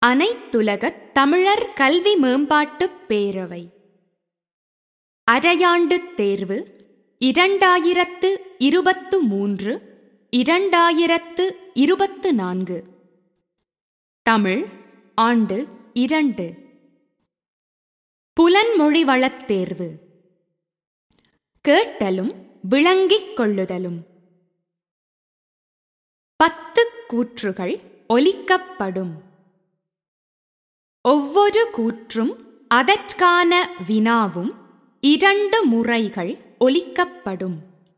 அனைத்துலகத் தமிழர் கல்வி மேம்பாட்டுப் பேரவை அரையாண்டுத் தேர்வு இரண்டாயிரத்து இருபத்து மூன்று இரண்டாயிரத்து இருபத்து நான்கு தமிழ் ஆண்டு இரண்டு புலன்மொழி வளத் தேர்வு கேட்டலும் விளங்கிக் கொள்ளுதலும் பத்து கூற்றுகள் ஒலிக்கப்படும் ஒவ்வொரு கூற்றும் அதற்கான வினாவும் இரண்டு முறைகள் ஒலிக்கப்படும்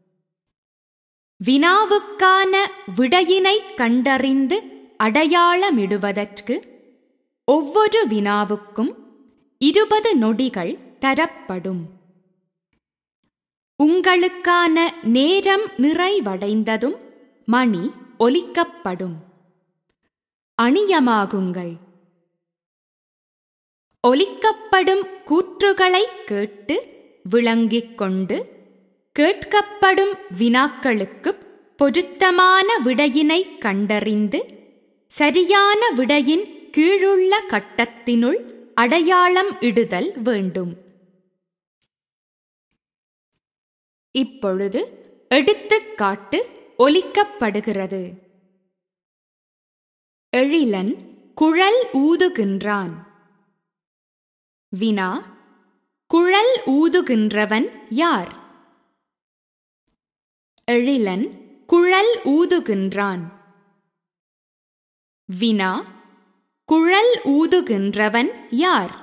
வினாவுக்கான விடையினைக் கண்டறிந்து அடையாளமிடுவதற்கு ஒவ்வொரு வினாவுக்கும் இருபது நொடிகள் தரப்படும் உங்களுக்கான நேரம் நிறைவடைந்ததும் மணி ஒலிக்கப்படும் அணியமாகுங்கள் ஒலிக்கப்படும் கூற்றுகளைக் கேட்டு விளங்கிக் கொண்டு கேட்கப்படும் வினாக்களுக்குப் பொருத்தமான விடையினைக் கண்டறிந்து சரியான விடையின் கீழுள்ள கட்டத்தினுள் அடையாளம் இடுதல் வேண்டும் இப்பொழுது எடுத்துக்காட்டு ஒலிக்கப்படுகிறது எழிலன் குழல் ஊதுகின்றான் வினா குழல் ஊதுகின்றவன் யார் எழிலன் குழல் ஊதுகின்றான் வினா குழல் ஊதுகின்றவன் யார்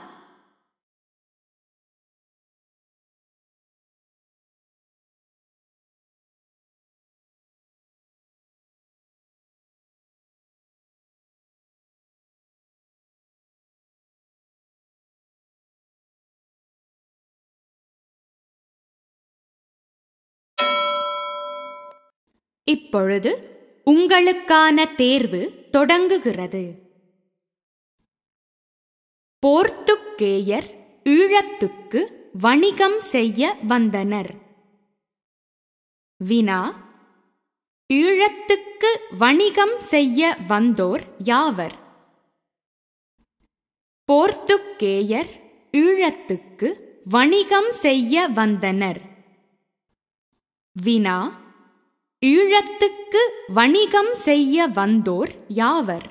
இப்பொழுது உங்களுக்கான தேர்வு தொடங்குகிறது போர்த்துக்கேயர் ஈழத்துக்கு வணிகம் செய்ய வந்தனர் வினா ஈழத்துக்கு வணிகம் செய்ய வந்தோர் யாவர் போர்த்துக்கேயர் ஈழத்துக்கு வணிகம் செய்ய வந்தனர் வினா ஈழத்துக்கு வணிகம் செய்ய வந்தோர் யாவர்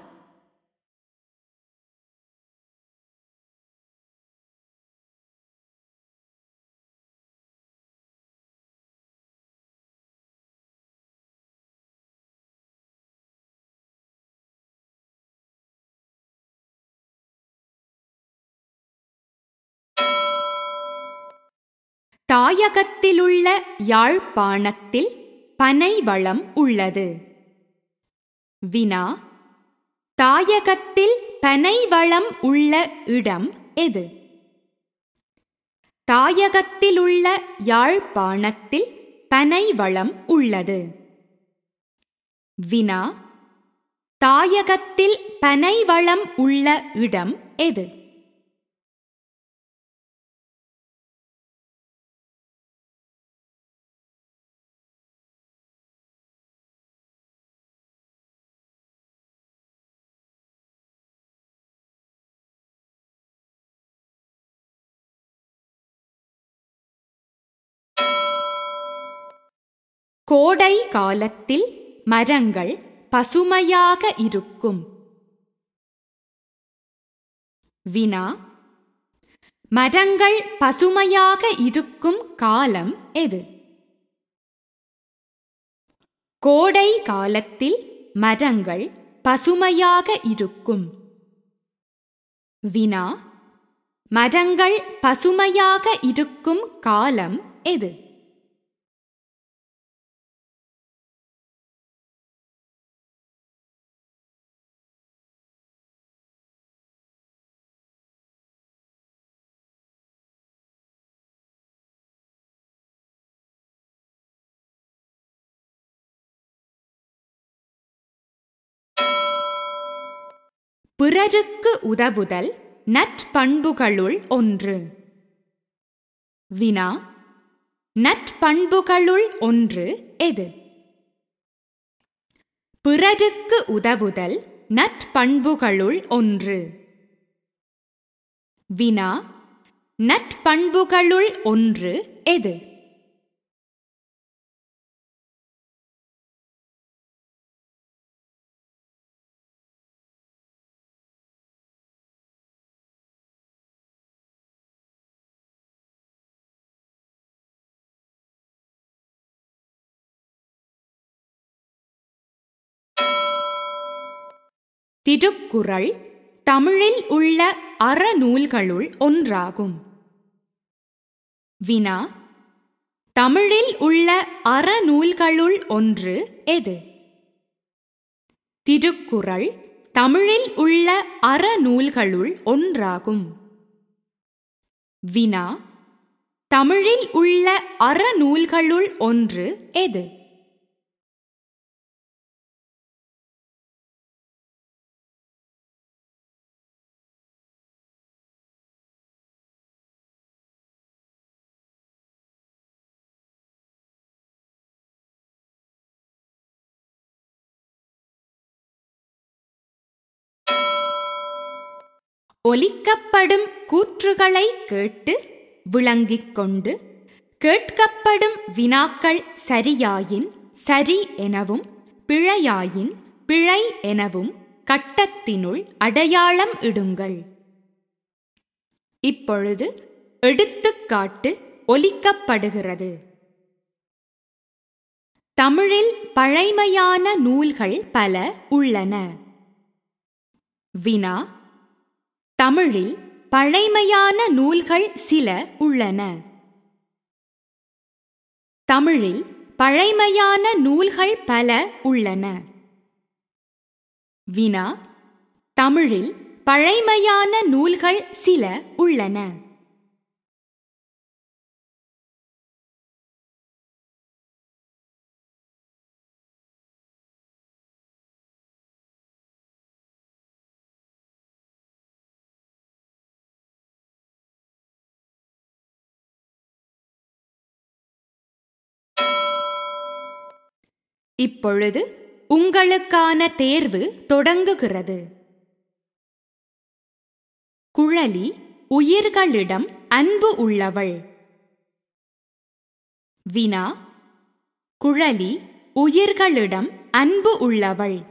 தாயகத்திலுள்ள யாழ்ப்பாணத்தில் பனை வளம் உள்ளது வினா தாயகத்தில் பனை வளம் உள்ள இடம் எது தாயகத்திலுள்ள யாழ்ப்பாணத்தில் பனை வளம் உள்ளது வினா தாயகத்தில் பனை வளம் உள்ள இடம் எது கோடை காலத்தில் மரங்கள் பசுமையாக இருக்கும் வினா மரங்கள் பசுமையாக இருக்கும் காலம் எது கோடை காலத்தில் மரங்கள் பசுமையாக இருக்கும் வினா மரங்கள் பசுமையாக இருக்கும் காலம் எது பிறருக்கு உதவுதல் நற்பண்புகளுள் ஒன்று வினா நற்பண்புகளுள் ஒன்று எது பிறருக்கு உதவுதல் நற்பண்புகளுள் ஒன்று வினா நற்பண்புகளுள் ஒன்று எது திருக்குறள் தமிழில் உள்ள அறநூல்களுள் ஒன்றாகும் வினா தமிழில் உள்ள அறநூல்களுள் ஒன்று எது திருக்குறள் தமிழில் உள்ள அறநூல்களுள் ஒன்றாகும் வினா தமிழில் உள்ள அறநூல்களுள் ஒன்று எது ஒலிக்கப்படும் கூற்றுகளை கேட்டு விளங்கிக் கொண்டு கேட்கப்படும் வினாக்கள் சரியாயின் சரி எனவும் பிழையாயின் பிழை எனவும் கட்டத்தினுள் அடையாளம் இடுங்கள் இப்பொழுது எடுத்துக்காட்டு ஒலிக்கப்படுகிறது தமிழில் பழைமையான நூல்கள் பல உள்ளன வினா தமிழில் பழைமையான நூல்கள் சில உள்ளன தமிழில் பழைமையான நூல்கள் பல உள்ளன வினா தமிழில் பழைமையான நூல்கள் சில உள்ளன இப்பொழுது உங்களுக்கான தேர்வு தொடங்குகிறது குழலி உயிர்களிடம் அன்பு உள்ளவள் வினா குழலி உயிர்களிடம் அன்பு உள்ளவள்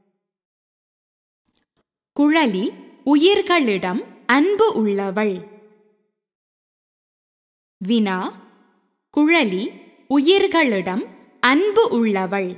குழலி உயிர்களிடம் அன்பு உள்ளவள் வினா குழலி உயிர்களிடம் அன்பு உள்ளவள்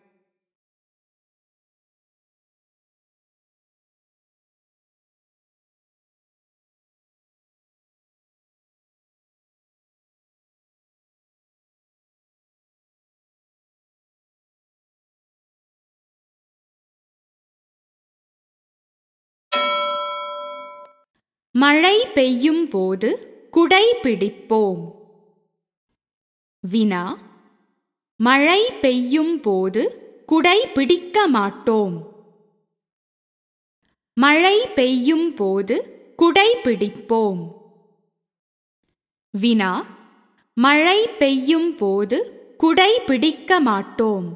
மழை பெய்யும் போது குடை பிடிப்போம் வினா மழை பெய்யும் போது குடை பிடிக்க மாட்டோம் மழை பெய்யும் போது குடை பிடிப்போம் வினா மழை பெய்யும் போது குடை பிடிக்க மாட்டோம்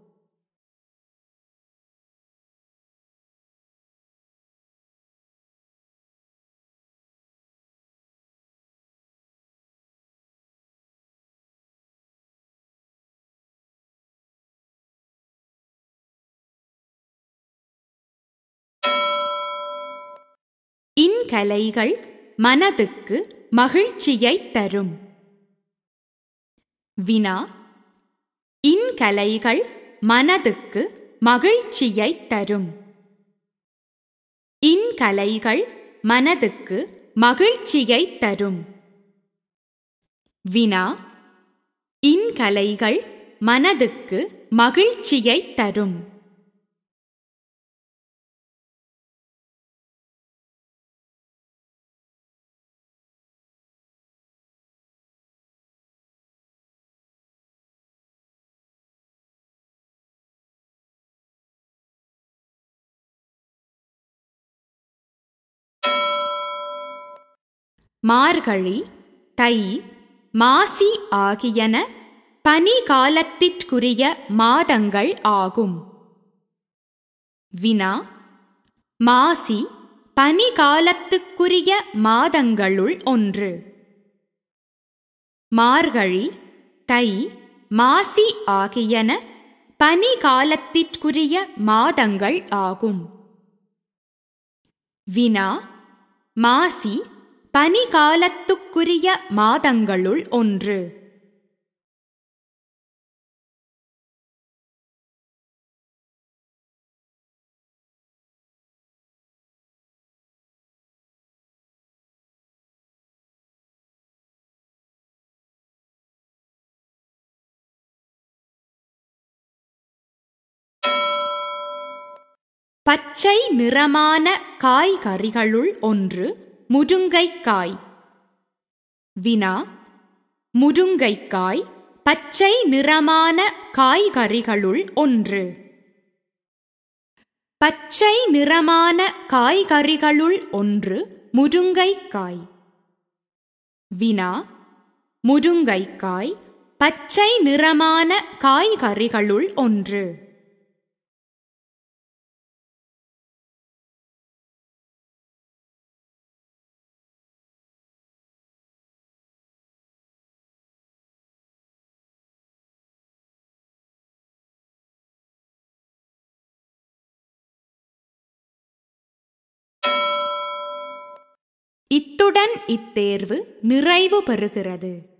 இன்கலைகள் மனதுக்கு மகிழ்ச்சியைத் தரும் வினா இன்கலைகள் மனதுக்கு மகிழ்ச்சியைத் தரும் இன்கலைகள் மனதுக்கு மகிழ்ச்சியைத் தரும் வினா இன்கலைகள் மனதுக்கு மகிழ்ச்சியைத் தரும் மார்கழி தை மாசி ஆகியன பனிகாலத்திற்குரிய மாதங்கள் ஆகும் வினா மாசி பனிகாலத்துக்குரிய மாதங்களுள் ஒன்று மார்கழி தை மாசி ஆகியன பனிகாலத்திற்குரிய மாதங்கள் ஆகும் வினா மாசி பனிகாலத்துக்குரிய மாதங்களுள் ஒன்று பச்சை நிறமான காய்கறிகளுள் ஒன்று முருங்கைக்காய் வினா முருங்கைக்காய் பச்சை நிறமான காய்கறிகளுள் ஒன்று பச்சை நிறமான காய்கறிகளுள் ஒன்று முருங்கைக்காய் வினா முருங்கைக்காய் பச்சை நிறமான காய்கறிகளுள் ஒன்று இத்துடன் இத்தேர்வு நிறைவு பெறுகிறது